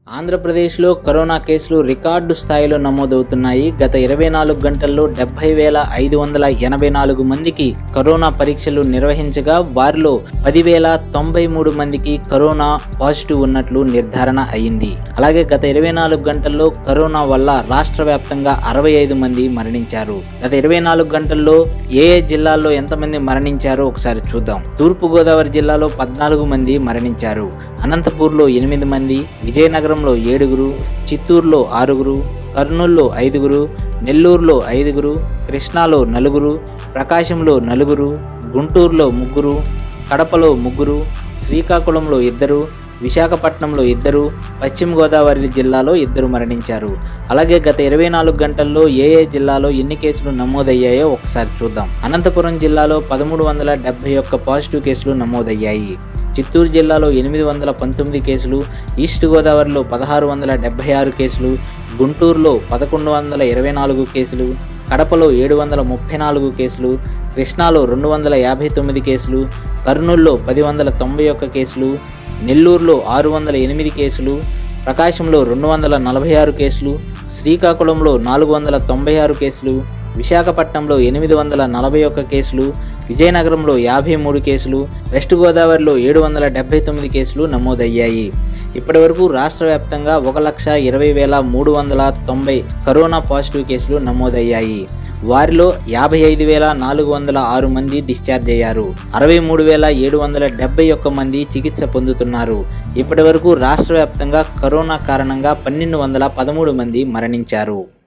ఆంధ్రప్రదేశ్లో కరోనా కేసులు రికార్డు స్థాయిలో నమోదవుతున్నాయి గత ఇరవై నాలుగు గంటల్లో డెబ్బై వేల ఐదు వందల ఎనభై నాలుగు మందికి కరోనా పరీక్షలు నిర్వహించగా వారిలో పదివేల తొంభై మూడు మందికి కరోనా పాజిటివ్ ఉన్నట్లు నిర్ధారణ అయింది అలాగే గత ఇరవై నాలుగు గంటల్లో కరోనా వల్ల రాష్ట్ర వ్యాప్తంగా అరవై ఐదు మంది మరణించారు గత ఇరవై నాలుగు గంటల్లో ఏ ఏ జిల్లాల్లో ఎంతమంది మరణించారో ఒకసారి చూద్దాం తూర్పు గోదావరి జిల్లాలో పద్నాలుగు మంది మరణించారు అనంతపూర్లో ఎనిమిది మంది విజయనగరంలో ఏడుగురు చిత్తూరులో ఆరుగురు కర్నూలులో ఐదుగురు నెల్లూరులో ఐదుగురు కృష్ణాలో నలుగురు ప్రకాశంలో నలుగురు గుంటూరులో ముగ్గురు కడపలో ముగ్గురు శ్రీకాకుళంలో ఇద్దరు విశాఖపట్నంలో ఇద్దరు పశ్చిమ గోదావరి జిల్లాలో ఇద్దరు మరణించారు అలాగే గత ఇరవై నాలుగు గంటల్లో ఏ ఏ జిల్లాలో ఎన్ని కేసులు నమోదయ్యాయో ఒకసారి చూద్దాం అనంతపురం జిల్లాలో పదమూడు వందల డెబ్బై ఒక్క పాజిటివ్ కేసులు నమోదయ్యాయి చిత్తూరు జిల్లాలో ఎనిమిది వందల పంతొమ్మిది కేసులు ఈస్ట్ గోదావరిలో పదహారు వందల డెబ్బై ఆరు కేసులు గుంటూరులో పదకొండు వందల ఇరవై నాలుగు కేసులు కడపలో ఏడు వందల ముప్పై నాలుగు కేసులు కృష్ణాలో రెండు వందల యాభై తొమ్మిది కేసులు కర్నూలులో పది వందల తొంభై ఒక్క కేసులు నెల్లూరులో ఆరు వందల ఎనిమిది కేసులు ప్రకాశంలో రెండు వందల నలభై ఆరు కేసులు శ్రీకాకుళంలో నాలుగు వందల తొంభై ఆరు కేసులు విశాఖపట్నంలో ఎనిమిది వందల నలభై ఒక్క కేసులు విజయనగరంలో యాభై మూడు కేసులు వెస్ట్ గోదావరిలో ఏడు వందల డెబ్బై తొమ్మిది కేసులు నమోదయ్యాయి ఇప్పటి వరకు రాష్ట్ర వ్యాప్తంగా ఒక లక్ష ఇరవై వేల మూడు వందల తొంభై కరోనా పాజిటివ్ కేసులు నమోదయ్యాయి వారిలో యాభై ఐదు వేల నాలుగు వందల ఆరు మంది డిశ్చార్జ్ అయ్యారు అరవై మూడు వేల ఏడు వందల డెబ్బై ఒక్క మంది చికిత్స పొందుతున్నారు ఇప్పటి వరకు రాష్ట్ర వ్యాప్తంగా కరోనా కారణంగా పన్నెండు వందల పదమూడు మంది మరణించారు